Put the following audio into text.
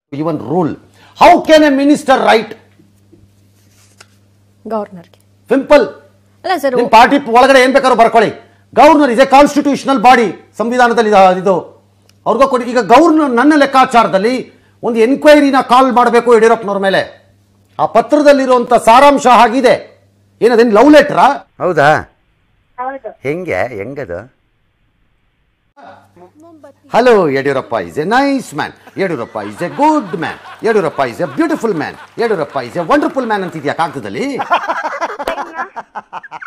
even rule how can a minister write ಗವರ್ನರ್ಗೆ simple ಅಲ್ಲ sir ನಿಮ್ ಪಾರ್ಟಿ ಒಳಗಡೆ ಏನ್ ಬೇಕಾದ್ರೂ ಬರ್ಕೊಳ್ಳಿ governor is a constitutional body ಸಂವಿಧಾನದಲ್ಲಿ ಇದು- ಇದು ಅವ್ರಿಗೂ ಕೊಡಿ ಈಗ ಗವರ್ನರ್ ನನ್ನ ಲೆಕ್ಕಾಚಾರದಲ್ಲಿ ಒಂದು ಎನ್ಕ್ವೈರಿನ ಕಾಲ್ ಮಾಡಬೇಕು ಯಡಿಯೂರಪ್ಪನವ್ರ ಮೇಲೆ ಆ ಪತ್ರದಲ್ಲಿರುವಂತ ಸಾರಾಂಶ ಆಗಿದೆ ಏನದೇನು ಲವ್ ಲೆಟ್ರಾ ಹೌದಾ ಹೌದು ಹೆಂಗೆ ಹೆಂಗದು hello Yediyurappa is a nice man Yediyurappa is a good man Yediyurappa is a beautiful man Yediyurappa is a wonderful man ಅಂತಿದ್ಯಾ ಕಾಗದದಲ್ಲಿ